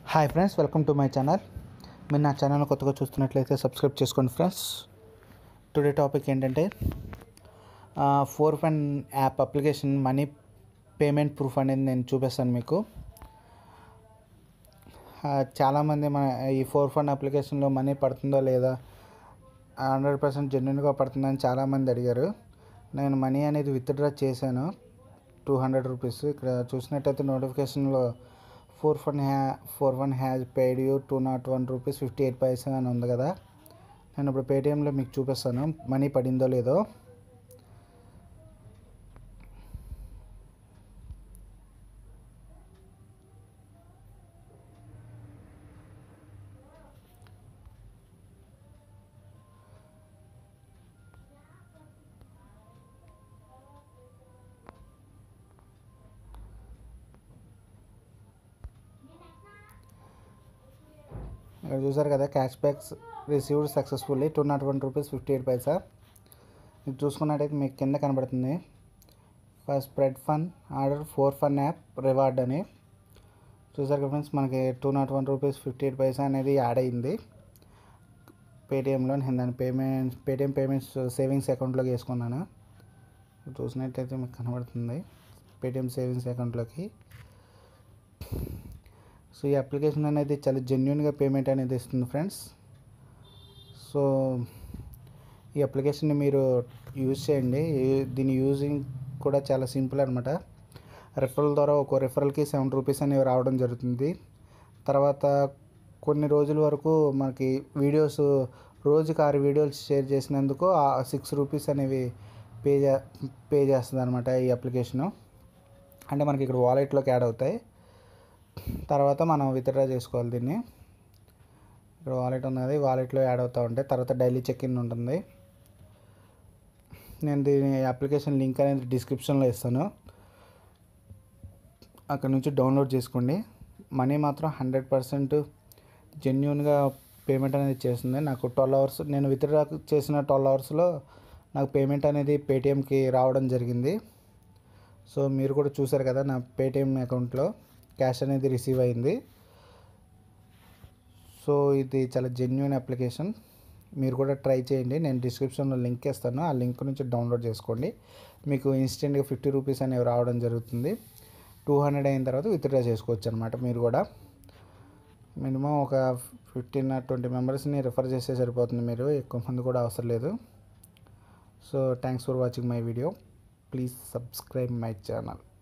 hi friends welcome to my channel మీరు నా channel కొత్తగా చూస్తున్నట్లయితే సబ్స్క్రైబ్ చేసుకోండి ఫ్రెండ్స్ టుడే టాపిక్ ఏంటంటే four fun app application money payment proof అనేది నేను చూపిస్తాను మీకు ఆ, చాలామంది మన ఈ ఫోర్ ఫండ్ అప్లికేషన్లో మనీ పడుతుందో లేదా హండ్రెడ్ పర్సెంట్ జెన్యున్గా పడుతుందని చాలామంది అడిగారు నేను మనీ అనేది విత్డ్రా చేశాను టూ హండ్రెడ్ రూపీస్ ఇక్కడ చూసినట్టయితే నోటిఫికేషన్లో four one ha four one has paid you two nought one rupees fifty eight paisa అని ఉంది కదా నేను ఇప్పుడు పేటిఎంలో మీకు చూపిస్తాను మనీ పడిందో లేదో ఇక్కడ చూసారు కదా cash backs received successfully two nought one rupees fifty eight paisa ఇది చూసుకున్నట్టయితే మీకు కింద కనబడుతుంది first spread fun order four fun app reward అని చూసారు కదా ఫ్రెండ్స్ మనకి two nought one rupees fifty eight paisa అనేది యాడ్ అయింది పేటిఎంలో నేను దాని పేమెంట్ పేటిఎం పేమెంట్స్ సేవింగ్స్ అకౌంట్లోకి వేసుకున్నాను చూసినట్టయితే మీకు కనబడుతుంది పేటిఎం సేవింగ్స్ అకౌంట్లోకి సో ఈ అప్లికేషన్ అనేది చాలా జెన్యున్గా పేమెంట్ అనేది ఇస్తుంది ఫ్రెండ్స్ సో ఈ అప్లికేషన్ని మీరు యూజ్ చేయండి ఈ- దీని యూజింగ్ కూడా చాలా సింపుల్ అనమాట రెఫరల్ ద్వారా ఒక రెఫరల్కి సెవెన్ రూపీస్ అనేవి రావడం జరుగుతుంది తర్వాత కొన్ని రోజుల వరకు మనకి వీడియోస్ రోజుకి ఆరు వీడియోస్ షేర్ చేసినందుకు ఆ సిక్స్ రూపీస్ అనేవి పే చే పే చేస్తుంది అనమాట ఈ అప్లికేషను అంటే మనకి ఇక్కడ వాలెట్లోకి యాడ్ అవుతాయి తర్వాత మనం విత్డ్రా చేసుకోవాలి దీన్ని ఇక్కడ వాలెట్ ఉన్నది వాలెట్లో యాడ్ అవుతూ ఉంటాయి తర్వాత డైలీ చెక్ ఇన్ ఉంటుంది నేను దీని అప్లికేషన్ లింక్ అనేది డిస్క్రిప్షన్లో ఇస్తాను అక్కడ నుంచి డౌన్లోడ్ చేసుకోండి మనీ మాత్రం హండ్రెడ్ పర్సెంట్ జెన్యున్గా పేమెంట్ అనేది చేస్తుంది నాకు ట్వెల్వ్ అవర్స్ నేను విత్డ్రా చేసిన ట్వెల్వ్ అవర్స్లో నాకు పేమెంట్ అనేది పేటిఎంకి రావడం జరిగింది సో మీరు కూడా చూసారు కదా నా పేటిఎం అకౌంట్లో క్యాష్ అనేది రిసీవ్ అయింది సో ఇది చాలా జెన్యున్ అప్లికేషన్ మీరు కూడా ట్రై చేయండి నేను డిస్క్రిప్షన్లో లింక్ ఇస్తాను ఆ లింక్ నుంచి డౌన్లోడ్ చేసుకోండి మీకు ఇన్స్టెంట్గా ఫిఫ్టీ రూపీస్ అనేవి రావడం జరుగుతుంది టూ హండ్రెడ్ అయిన తర్వాత విత్డ్రా చేసుకోవచ్చు అనమాట మీరు కూడా మినిమం ఒక ఫిఫ్టీన్ ట్వంటీ మెంబర్స్ని రిఫర్ చేస్తే సరిపోతుంది మీరు ఎక్కువ మంది కూడా అవసరం లేదు so thanks for watching my video please subscribe my channel